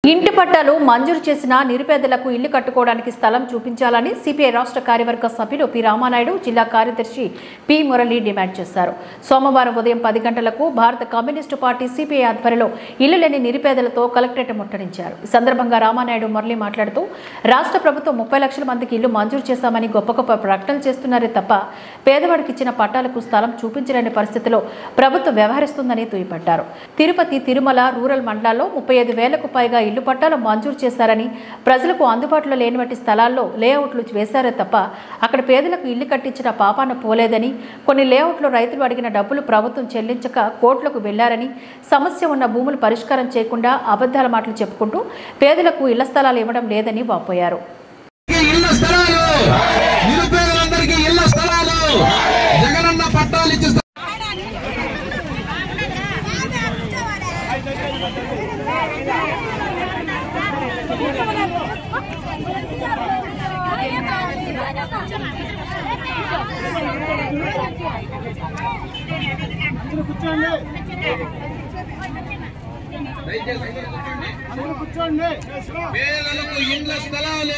ఇంటి పట్టాలు మంజూరు చేసిన నిరుపేదలకు ఇల్లు కట్టుకోవడానికి స్థలం చూపించాలని సిపిఐ రాష్ట్ర కార్యవర్గ సభ్యులు పి రామానాయుడు జిల్లా కార్యదర్శి పి మురళి డిమాండ్ చేశారు సోమవారం ఉదయం పది గంటలకు భారత కమ్యూనిస్టు పార్టీ సిపిఐ ఆధ్వర్యంలో ఇల్లు లేని నిరుపేదలతో కలెక్టరేట్ ముట్టడించారు ఈ సందర్భంగా రామానాయుడు మురళి మాట్లాడుతూ రాష్ట్ర ప్రభుత్వం ముప్పై లక్షల మందికి ఇల్లు మంజూరు చేశామని గొప్ప గొప్ప ప్రకటనలు చేస్తున్నారే తప్ప పేదవాడికి ఇచ్చిన పట్టాలకు స్థలం చూపించలేని పరిస్థితిలో ప్రభుత్వం వ్యవహరిస్తుందని దుయ్యపట్టారు తిరుపతి తిరుమల రూరల్ మండలాల్లో ముప్పై ఐదు వేలకు పైగా ఇల్లు పట్టాలు మంజూరు చేశారని ప్రజలకు అందుబాటులో లేనివంటి స్థలాల్లో లేఅవుట్లు వేశారే తప్ప అక్కడ పేదలకు ఇల్లు కట్టించిన పాపాన పోలేదని కొన్ని లేఅవుట్లో రైతులు అడిగిన డబ్బులు ప్రభుత్వం చెల్లించక కోర్టులకు వెళ్లారని సమస్య ఉన్న భూములు పరిష్కారం చేయకుండా అబద్ధాల మాటలు చెప్పుకుంటూ పేదలకు ఇళ్ల స్థలాలు ఇవ్వడం లేదని వాపోయారు ఇళ్ల స్థలాలు నిరుపేదలందరికీ ఇళ్ల స్థలాలు జగనన్న పట్టాలు ఇచ్చి కూర్చోండి పేదలకు ఇండ్ల స్థలాలు